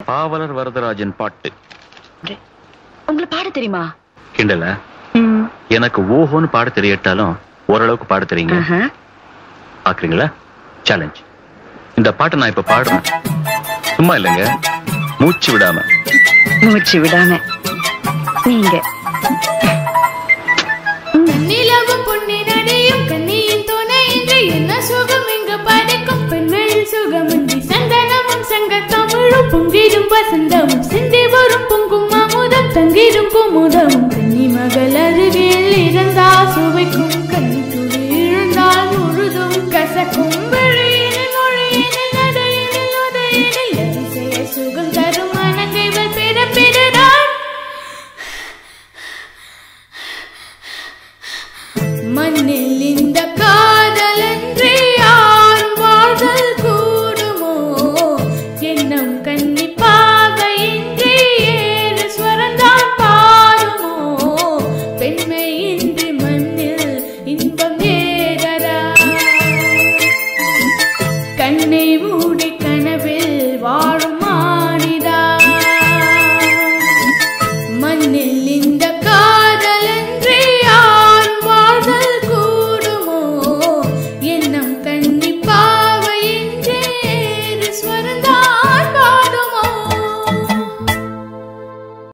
பாவலர் வரதராஜன் பாட்டு உங்களுக்கு பாட தெரியுமா கிண்டல எனக்கு ஓஹோன்னு பாட தெரியட்டாலும் ஓரளவுக்கு பாட தெரியுங்க ஆஹா. பாக்குறீங்களா சேலஞ்ச் இந்த பாட்டை நான் இப்ப பாடுறேன் சும்மா இல்லைங்க மூச்சு விடாம மூச்சு விடாம நீங்க நிலவும் பொன்னி நடையும் கண்ணியின் துணை இன்று என்ன சுகம் இங்கு படைக்கும் பெண்மையில் சுகமின்றி சந்தனமும் சங்க தமிழும் பொங்கிடும் வசந்தமும் சிந்தி வரும் பொங்கும் அமுதம் தங்கிடும் குமுதமும் கன்னி மகள் அருகில் இருந்தால் சுவைக்கும் கன்னி துளி இழந்தால் முழுதும் கசக்கும் விழி